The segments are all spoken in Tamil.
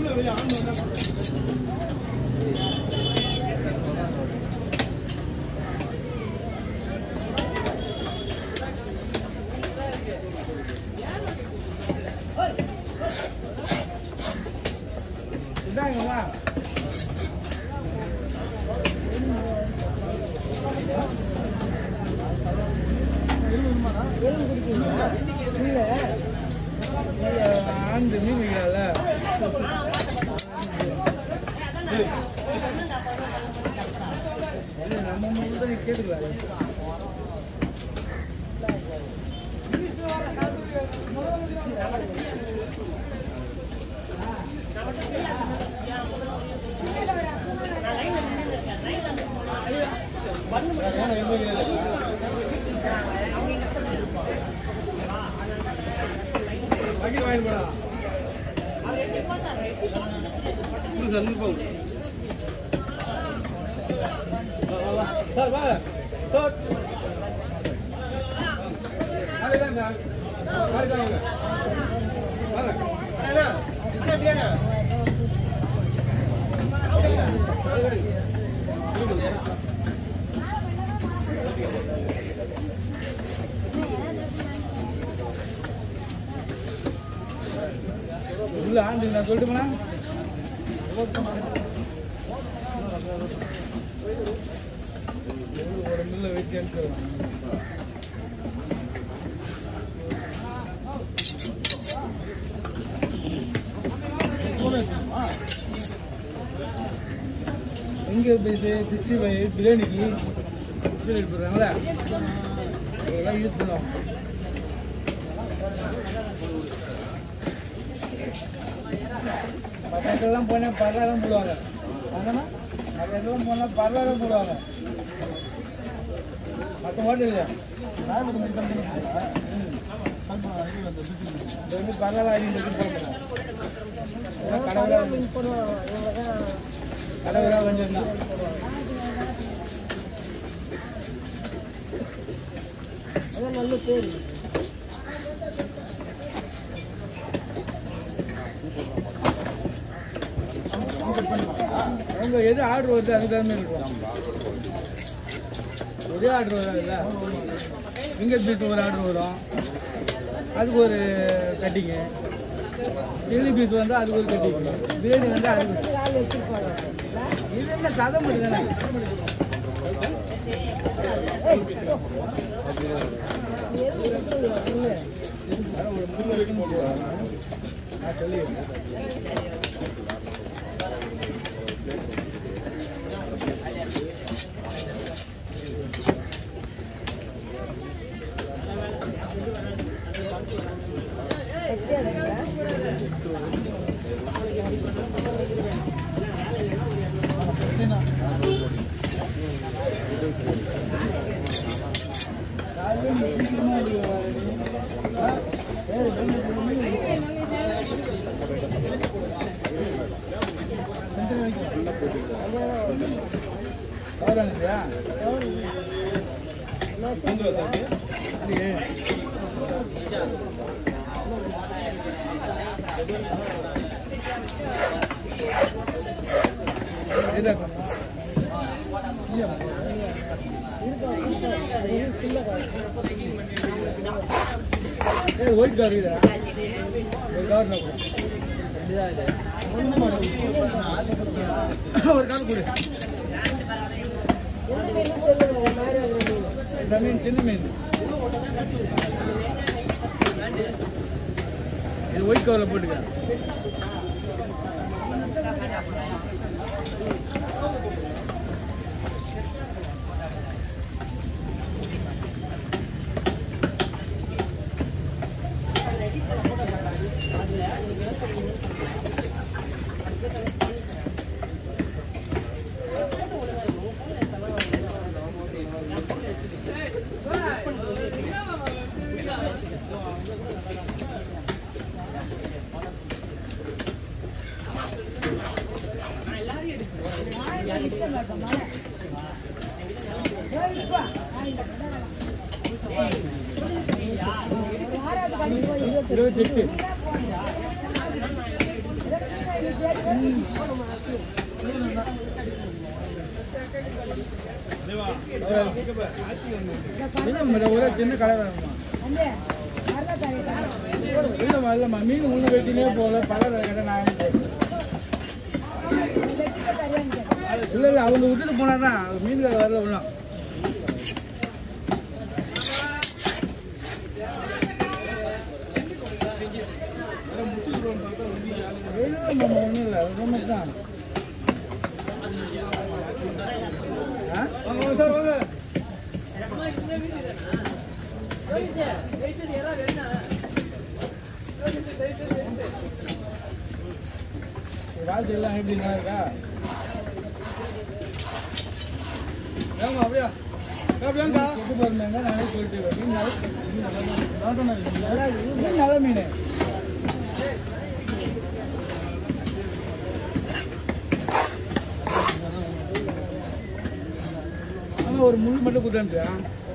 இதாங்கம்மா இல்ல ஆண்டு மீன் வைக்கல நம்ம மூணு தான் கேட்டுக்கலாம் வாங்கி வாங்கி போடா இது சொல்லு போ சார் வா சார் வாங்க வாங்க வாங்க வாங்க அண்ணா அண்ணா பியானா உள்ள ஆண்டு நான் சொல்லட்டுமா ஒரு மில்ல வெட்டி அனுப்பிடுவேன் எங்கே போயிட்டு சிக்ஸ்டி ஃபைவ் பிரியாணிக்கு பிரியாணி எடுத்துடுறாங்களே அதெல்லாம் யூஸ் பண்ணுவோம் பக்கத்துலாம் போனால் பரவாயில்ல போடுவாங்க ஆனா பக்கத்துலாம் போனால் பரவாயில்ல போடுவாங்க மற்ற ஹோட்டல் இல்லையா இது வந்து பரவாயில்ல ஐநூறு கடவுளா கடவுளா கொஞ்சம் தான் அதான் நல்ல பேர் அவங்க எது ஆர்டர் வருது அதுக்கு தகுந்த மாதிரி இருக்கும் ஒரே ஆர்டர் வராதுல்ல ஃபிங்கர் பீட் ஒரு ஆர்டர் வரும் அதுக்கு ஒரு கட்டிங்கு சில்லி பீஸ் வந்து அதுக்கு ஒரு கட்டிங் பிரியாணி வந்து அதுக்கு ஆள் வச்சிருப்பாங்க இது என்ன கதை மட்டும் தானே நான் சொல்லி கவரானியா ஒயிட் கார் இதா ஒரு கார் ஒரு கார் கொடு என்ன மீன் சொல்லுங்க ஒரு மாதிரி அது மீன் இந்த மீன் சின்ன மீன் இது ஒயிட் கவரில் போட்டுக்க இருபத்தெட்டு இல்லை ஒரே சின்ன கடை வேணுமா இல்லைம்மா இல்லைம்மா மீன் உள்ள வெட்டினே போகல பல கடை நான் இல்லை இல்லை அவங்க விட்டுட்டு போனா தான் மீன் கடை வரல ஒன்றும் இல்லைம்மா ஒன்றும் இல்லை ரொம்ப தான் ஆ வாங்க சார் வாங்க வாழ்க்கை எல்லாம் எப்படி நல்லா இருக்கா ஏமா அப்படியா அப்படியாங்கா கெட்டு போயிருந்தாங்க நானே சொல்லிட்டு மீன் நல்ல மீன் நல்ல மீன் மீன் நல்ல மீன் ஆமா ஒரு முள் மட்டும் கொடுத்தா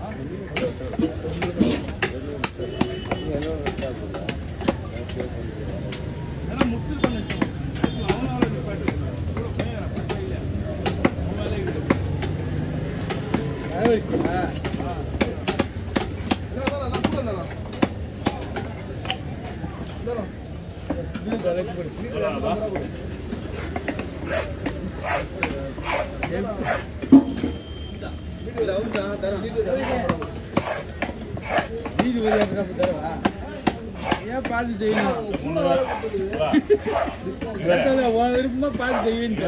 வீடு விளையாடுறப்ப தரவா ஏன் பார்த்து செய்யணும் கரெக்டாக உன் விருப்பமா பார்த்து செய்வேன்னு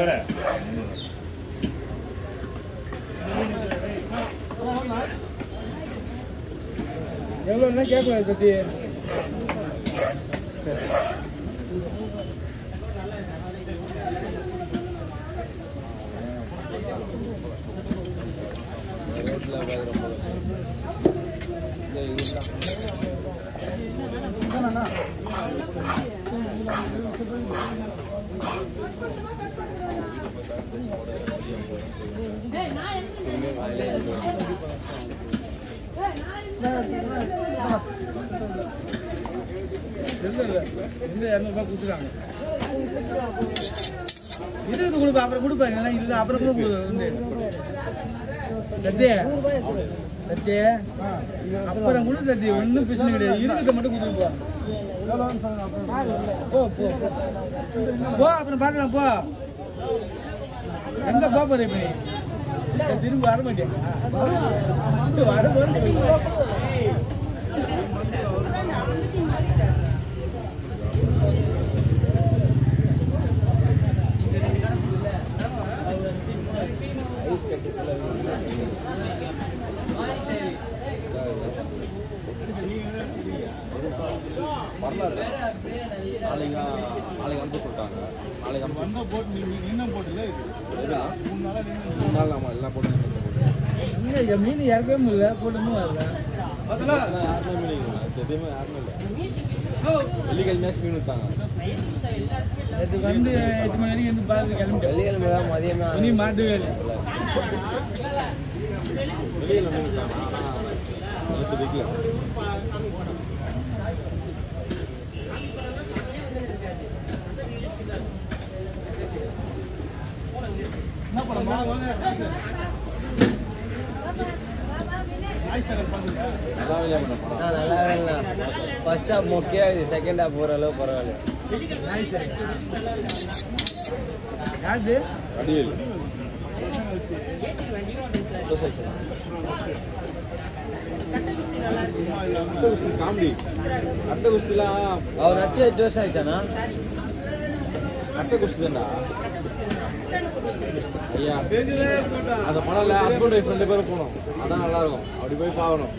எவ்வளோன்னா கேட்கலாம் பத்தி இல்லை இல்லை இந்த இரநூறுபா கொடுத்துட்டாங்க இருபது கொடுப்பா அப்புறம் கொடுப்பாங்க இல்லை இல்லை அப்புறம் கூட கொடு வந்து சத்திய சத்திய அப்புறம் கூட சத்திய ஒன்றும் பிரச்சனை கிடையாது இருக்கிறத மட்டும் கொடுத்துட்டு போ போ போ போ அப்புறம் பார்க்கலாம் போ எங்க போ போற இப்ப நீ திரும்ப வர மாட்டேன் வர வரல நாளைக்கு நாளைக்கு அனுப்ப சொல்லிட்டாங்க நாளைக்கு அனுப்ப வந்த போட்டு நீங்க இன்னும் போட்டுல மூணு நாளா நின்னு மூணு நாள் ஆமாம் எல்லாம் போட்டு இங்க என் மீன் இறக்கவே முடியல போட்டமும் வரல ஆனால் யாருமே மீன் இல்லை எதுவுமே யாருமே இல்லை வெள்ளிக்கிழமையாக மீன் விட்டாங்க நேற்று வந்து எட்டு மணி வரைக்கும் இருந்து பார்த்து கிளம்பிட்டேன் வெள்ளிக்கிழமை தான் மதியமே இனி மாட்டவே இல்லை வெள்ளிக்கிழமை மீன் விட்டாங்க ஆனால் நேற்று வைக்கல என்ன பண்ணமா வாங்க ஆயிஷா பாருங்க நல்லாவே இல்லையா மேடம் படம் நல்லாவே இல்லை ஃபர்ஸ்ட் ஹாஃப் மொக்கையா இது செகண்ட் ஹாஃப் ஓரளவு பரவாயில்ல ஆயிஷா யாரு அடியல் அட்டை குஸ்தி காமெடி அட்டை குஸ்திலாம் அவர் நச்சு எட்டு வருஷம் ஆயிடுச்சானா அட்டை குஸ்தி தான்டா ஐயா அந்த படம்ல ஹஸ்பண்ட் ஒய்ஃப் ரெண்டு பேரும் போகணும் அதான் நல்லா இருக்கும் அப்படி போய் பார்க்கணும்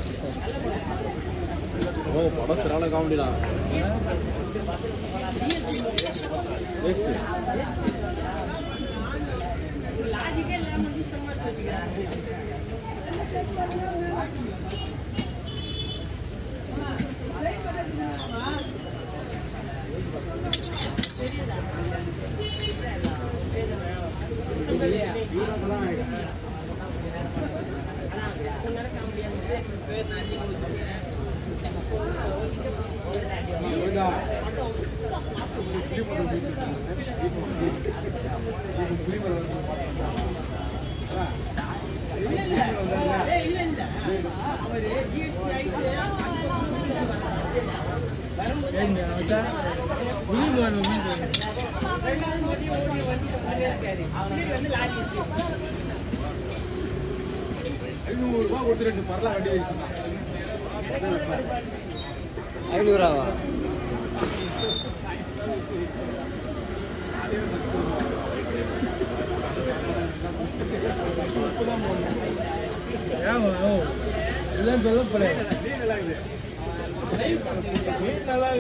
ஓ படம் சரியான காமெடிடா வேஸ்ட் ஆ புளி பாரு மீன் பாரு. ஐநூறு ரூபாய் கொடுத்து ரெண்டு பரலா வண்டி வச்சுருந்தான் ஐநூறாவா ஏன் ஓ இதெல்லாம் சொல்லப்படாது